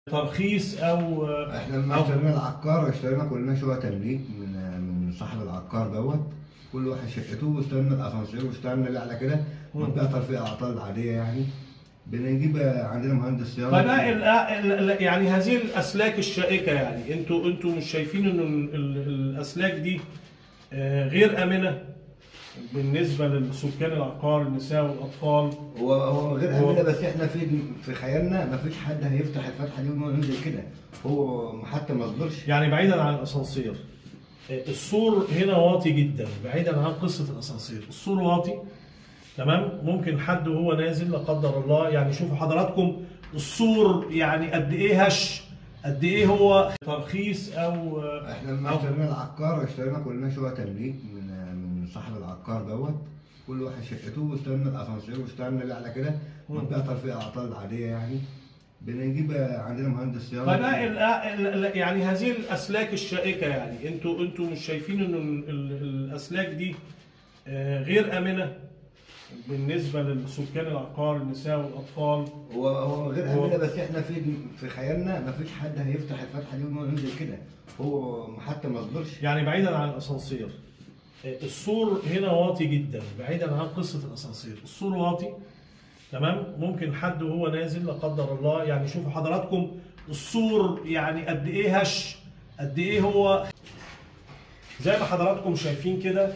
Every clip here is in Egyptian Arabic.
ترخيص او احنا لما اشترينا العقار اشترينا كلنا شقق تمليك من من صاحب العقار دوت كل واحد شقته واشترينا الاسانسير واشترينا اللي على كده منطقه ترفيه اعطال العاديه يعني بنجيب عندنا مهندس صيانه طيب لا ال- ال- ال- يعني هذه الاسلاك الشائكه يعني انتوا انتوا مش شايفين ان ال- ال- الاسلاك دي آه، غير امنه بالنسبه للسكان العقار النساء والاطفال هو هو غير هو- امنه بس احنا في في خيالنا ما فيش حد هيفتح الفتحه دي وينزل كده هو حتى ما صبرش يعني بعيدا عن الاسانسير آه، السور هنا واطي جدا بعيدا عن قصه الاسانسير السور واطي تمام ممكن حد وهو نازل لا قدر الله يعني شوفوا حضراتكم السور يعني قد ايه هش قد ايه هو ترخيص او آه، احنا لما أو- اشترينا العقار اشترينا كلنا شقق تمليك من من صاحب العقار دوت كل واحد شقته واشترينا الاسانسير واشترينا اللي على كده منطقه ترفيه اعطال العاديه يعني بنجيب عندنا مهندس صيانه طيب لا ال- ال- ال- يعني هذه الاسلاك الشائكه يعني انتوا انتوا مش شايفين ان ال- ال- الاسلاك دي آه، غير امنه بالنسبه للسكان العقار النساء والاطفال هو هو غير هو- امنه بس احنا في في خيالنا ما فيش حد هيفتح الفتحه دي وينزل كده هو حتى ما صبرش يعني بعيدا عن الاسانسير آه، السور هنا واطي جدا بعيدا عن قصه الاسانسير السور واطي تمام ممكن حد وهو نازل لا قدر الله يعني شوفوا حضراتكم السور يعني قد ايه هش قد ايه هو زي ما حضراتكم شايفين كده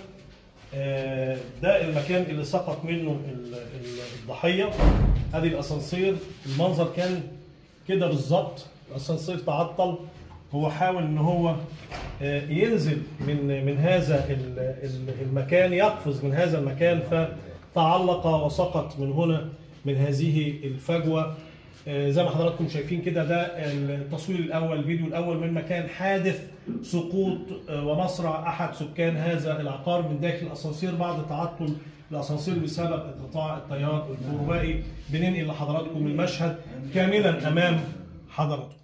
آه، ده المكان اللي سقط منه ال- ال- الضحيه ادي الاسانسير المنظر كان كده بالظبط الاسانسير تعطل هو حاول ان هو آه، ينزل من من هذا ال- ال- المكان يقفز من هذا المكان فتعلق وسقط من هنا من هذه الفجوه آه، زي ما حضراتكم شايفين كده ده التصوير الاول الفيديو الاول من مكان حادث سقوط آه، ومصرع احد سكان هذا العقار من داخل الاسانسير بعد تعطل الاسانسير بسبب انقطاع التيار الكهربائي بننقل لحضراتكم المشهد كاملا امام حضراتكم